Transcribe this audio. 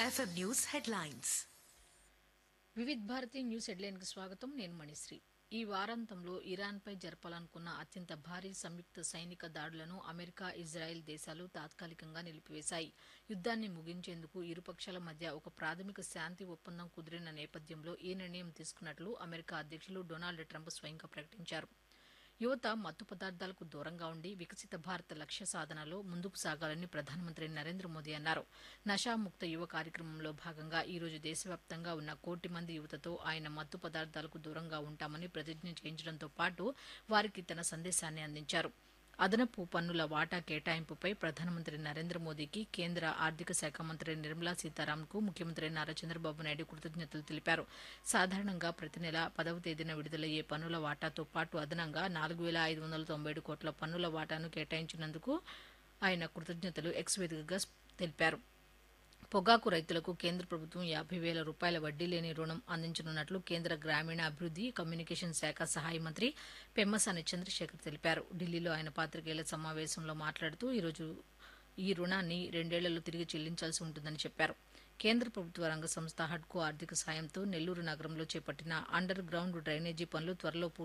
FM News headlines. Vividh Bharati news హెడ్లైన్కి స్వాగతం నేను మణిశ్రీ ఈ వారాంతంలో ఇరాన్పై జరపాలనుకున్న అత్యంత భారీ సంయుక్త సైనిక దాడులను అమెరికా ఇజ్రాయెల్ దేశాలు తాత్కాలికంగా నిలిపివేశాయి యుద్ధాన్ని ముగించేందుకు ఇరుపక్షాల మధ్య ఒక ప్రాథమిక శాంతి ఒప్పందం కుదిరిన నేపథ్యంలో ఈ నిర్ణయం తీసుకున్నట్లు అమెరికా అధ్యక్షులు డొనాల్డ్ ట్రంప్ స్వయంగా ప్రకటించారు యువత మత్తు పదార్థాలకు దూరంగా ఉండి వికసిత భారత లక్ష్య సాధనలో ముందుకు సాగాలని ప్రధానమంత్రి నరేంద్ర మోదీ అన్నారు నషాముక్త యువ కార్యక్రమంలో భాగంగా ఈ రోజు దేశవ్యాప్తంగా ఉన్న కోటి మంది యువతతో ఆయన మత్తు పదార్థాలకు దూరంగా ఉంటామని ప్రతిజ్ఞ చేయించడంతో పాటు వారికి తన సందేశాన్ని అందించారు అదనపు పన్నుల వాటా కేటాయింపుపై ప్రధానమంత్రి నరేంద్ర మోదీకి కేంద్ర ఆర్థిక శాఖ మంత్రి నిర్మలా సీతారామన్కు ముఖ్యమంత్రి నారా చంద్రబాబు నాయుడు కృతజ్ఞతలు తెలిపారు సాధారణంగా ప్రతి నెల పదవ తేదీన విడుదలయ్యే పన్నుల వాటాతో పాటు అదనంగా నాలుగు వేల ఐదు వందల తొంభై ఏడు కోట్ల పన్నుల వాటాను కేటాయించినందుకు ఆయన కృతజ్ఞతలు ఎక్స్ వేదికగా తెలిపారు పొగాకు రైతులకు కేంద్ర ప్రభుత్వం యాభై వేల రూపాయల వడ్డీ లేని రుణం అందించనున్నట్లు కేంద్ర గ్రామీణ అభివృద్ధి కమ్యూనికేషన్ శాఖ సహాయ మంత్రి పెమ్మసాని చంద్రశేఖర్ తెలిపారు ఢిల్లీలో ఆయన పాత్రికేయుల సమావేశంలో మాట్లాడుతూ ఈరోజు ఈ రుణాన్ని రెండేళ్లలో తిరిగి చెల్లించాల్సి ఉంటుందని చెప్పారు కేంద్ర ప్రభుత్వ రంగ సంస్థ హడ్కో ఆర్థిక సాయంతో నెల్లూరు నగరంలో చేపట్టిన అండర్ గ్రౌండ్ డ్రైనేజీ పనులు త్వరలో పూర్తి